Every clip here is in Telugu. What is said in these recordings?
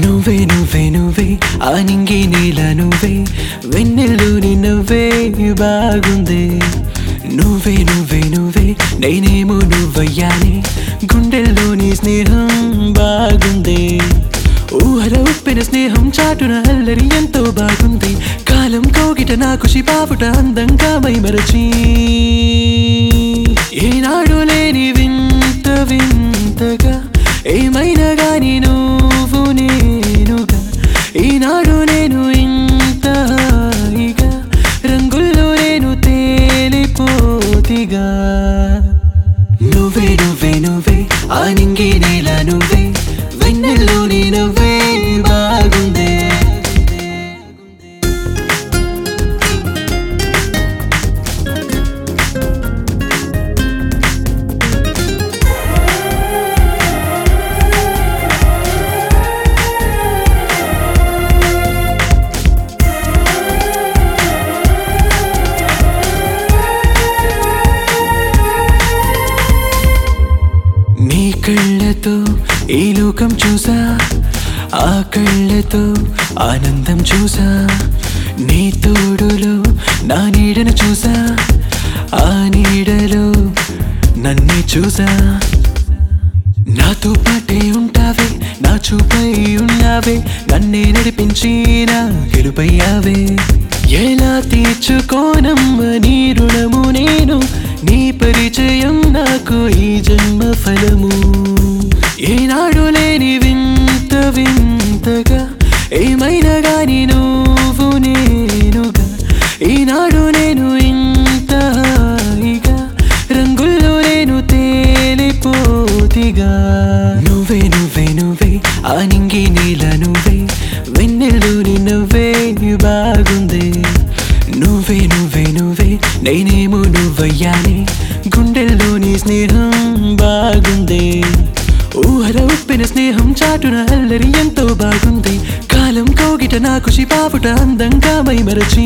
నువ్వే నువ్వే నువ్వే ఆ నింగి నీల నువ్వే వెన్నెల్లోని నవ్వే బాగుంది నువ్వే నువ్వే నువ్వే నేనేమో నువ్వయ్యానే గుండెల్లోని స్నేహం బాగుంది ఊహల ఉప్పిన స్నేహం చాటున అల్లరి ఎంతో బాగుంది కాలం కోగిట నా ఖుషి పాపుట అందంగా మైమరచి ఏనాడు లేని వింత వింతగా ఏమైనా గాని నువ్వు నేనుగా ఈనాడు నేను ఇంత హాయిగా రంగుల్లో నేను తేలిపోతిగా నువ్వే నువ్వే నువ్వే ఆ నింగి నేల నువ్వే వెన్నెల్లోని నవ్వే బాగుందే నీ కళ్ళతో ఈ లోకం చూసా ఆ కళ్ళతో ఆనందం చూసా నీ తోడులో నా నీడను చూసా ఆ నీడలో నన్నే చూసా నాతో పాటే ఉంటావే నా చూపై ఉన్నావే నన్నే నడిపించి నా గెలుపయ్యావే ఎలా తీర్చుకోనమ్మ నీ రుణము నేను నీ పరిచయం నాకు ఈ జన్మ ఫలము ఏనాడు లేని వింత వింతగా ఏమైనా గాని నువ్వు నేనుగా ఈనాడు నేను ఇంత హాయిగా రంగుల్లో నేను తేలిపోతిగా నువ్వే నువ్వే నువ్వే ఆ నింగి నీల నువ్వే వెన్నెల్లోని నవ్వే బాగుంది నువ్వే నువ్వే నువ్వే నేనేమో నువ్వయ్యానే గుండెల్లోని స్నేహం బాగుంది ఊహల ఉప్పిన స్నేహం చాటున అల్లరి ఎంతో బాగుంది కాలం కోగిట నా ఖుషి పాపుట అందంగా మైమరచి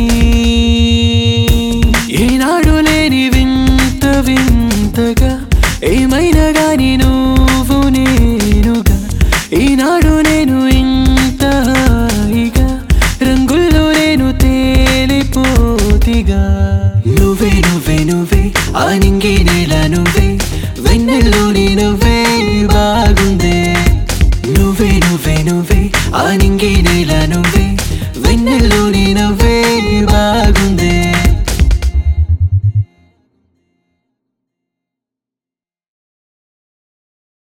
ఏనాడు లేని వింత వింతగా ఏమైనా గాని నువ్వు నేనుగా ఈనాడు నేను ఇంత హాయిగా రంగుల్లో నేను తేలిపోతిగా నువ్వే నువ్వే నువ్వే ఆ నింగి నేల నువ్వే వెన్నెల్లోని నవ్వే బాగుందే నువ్వే నువ్వే నువ్వే ఆ నింగి నేల నువ్వే